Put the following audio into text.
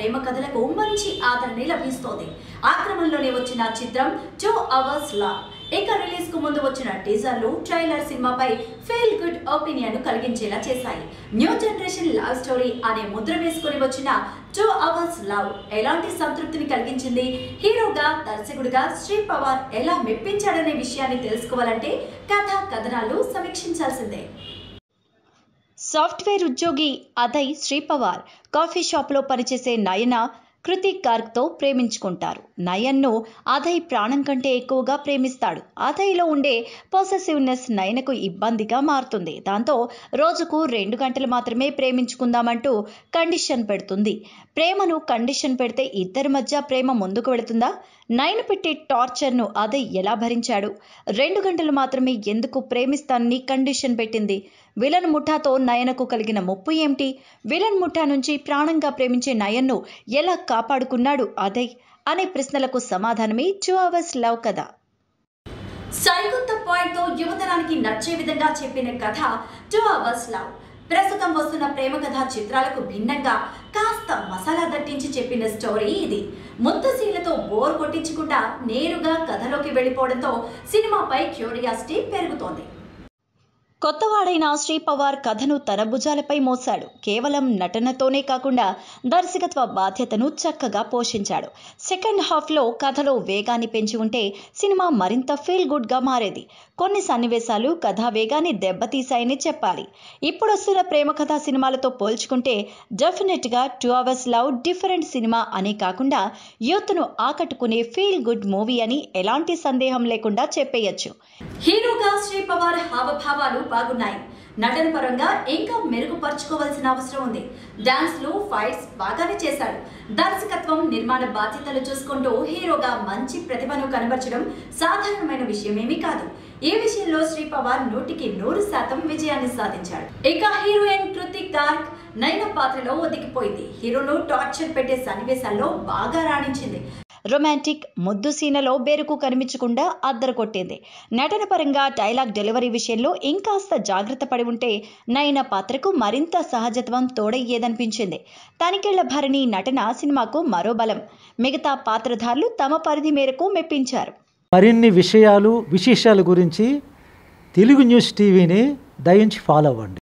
ప్రేమ కథలకు మంచి ఆదరణ లభిస్తోంది ఆ క్రమంలోనే వచ్చిన చిత్రం టూ అవర్స్ లా ఇక రిలీజ్ కు ముందు వచ్చిన టీజర్లు ట్రైలర్ సినిమాపై ఫీల్ గుడ్ ఒపీనియన్ కలిగించేలా చేశాయి న్యూ జనరేషన్ లవ్ స్టోరీ అనే ముద్ర వేసుకుని వచ్చిన టూ అవర్స్ లవ్ ఎలాంటి సంతృప్తిని కలిగించింది హీరోగా దర్శకుడిగా శ్రీ పవార్ ఎలా మెప్పించాడనే విషయాన్ని తెలుసుకోవాలంటే కథ కథనాలు సమీక్షించాల్సిందే సాఫ్ట్వేర్ ఉద్యోగి అదయ్ శ్రీపవార్ కాఫీ షాప్లో పనిచేసే నయన కృతిక్ గార్గ్తో ప్రేమించుకుంటారు నయన్ను అదయ్ ప్రాణం కంటే ఎక్కువగా ప్రేమిస్తాడు అదయ్లో ఉండే పొసెసివ్నెస్ నయనకు ఇబ్బందిగా మారుతుంది దాంతో రోజుకు రెండు గంటలు మాత్రమే ప్రేమించుకుందామంటూ కండిషన్ పెడుతుంది ప్రేమను కండిషన్ పెడితే ఇద్దరి మధ్య ప్రేమ ముందుకు వెళుతుందా నయన పెట్టి టార్చర్ను అదయ్ ఎలా భరించాడు రెండు గంటలు మాత్రమే ఎందుకు ప్రేమిస్తానని కండిషన్ పెట్టింది విలన్ ముఠాతో నయనకు కలిగిన ముప్పు ఏమిటి విలన్ ముఠా నుంచి ప్రాణంగా ప్రేమించే నయన్ను ఎలా కాపాడుకున్నాడు అదయ్ అనే ప్రశ్నలకు సమాధానమే టూ అవర్స్ లవ్ కథ సరికొత్త పాయింట్ తో యువతరానికి నచ్చే విధంగా చెప్పిన కథ టూ అవర్స్ లవ్ ప్రస్తుతం వస్తున్న ప్రేమ కథ చిత్రాలకు భిన్నంగా కాస్త మసాలా దట్టించి చెప్పిన స్టోరీ ఇది ముత్తసీలతో బోర్ కొట్టించకుండా నేరుగా కథలోకి వెళ్ళిపోవడంతో సినిమాపై క్యూరియాసిటీ పెరుగుతోంది కొత్తవాడైన శ్రీ పవార్ కథను తన భుజాలపై మోశాడు కేవలం నటనతోనే కాకుండా దర్శకత్వ బాధ్యతను చక్కగా పోషించాడు సెకండ్ హాఫ్లో కథలో వేగాన్ని పెంచి ఉంటే సినిమా మరింత ఫీల్ గుడ్గా మారేది కొన్ని సన్నివేశాలు కథా వేగాన్ని దెబ్బతీశాయని చెప్పాలి ఇప్పుడు వస్తున్న ప్రేమ కథా సినిమాలతో పోల్చుకుంటే డెఫినెట్గా టూ అవర్స్ లవ్ డిఫరెంట్ సినిమా అని కాకుండా యూత్ను ఆకట్టుకునే ఫీల్ గుడ్ మూవీ అని ఎలాంటి సందేహం లేకుండా చెప్పేయచ్చు హీరోగా శ్రీ పవార్ హావభావాలు బాగున్నాయి నటన పరంగా ఇంకా మెరుగుపరుచుకోవాల్సిన అవసరం ఉంది డాన్స్లు ఫైట్స్ బాగానే చేశాడు దర్శకత్వం నిర్మాణ బాధ్యతలు చూసుకుంటూ హీరోగా మంచి ప్రతిభను కనబరచడం సాధారణమైన విషయమేమీ కాదు ఈ విషయంలో శ్రీ పవార్ నూటికి నూరు శాతం విజయాన్ని సాధించాడు ఇక హీరోయిన్ కృతిక్ గార్గ్ నయన పాత్రలో ఒదిగిపోయింది హీరోను టార్చర్ పెట్టే సన్నివేశాల్లో బాగా రాణించింది రొమాంటిక్ ముద్దు సీనలో బెరుకు కనిపించకుండా అద్దరు కొట్టింది నటన పరంగా డైలాగ్ డెలివరీ విషయంలో ఇంకాస్త జాగ్రత్త పడి ఉంటే నయన పాత్రకు మరింత సహజత్వం తోడయ్యేదనిపించింది తనికెళ్ల భరణి నటన సినిమాకు మరో బలం మిగతా పాత్రధారులు తమ పరిధి మేరకు మెప్పించారు మరిన్ని విషయాలు విశేషాల గురించి తెలుగు న్యూస్ టీవీని దయించి ఫాలో అవ్వండి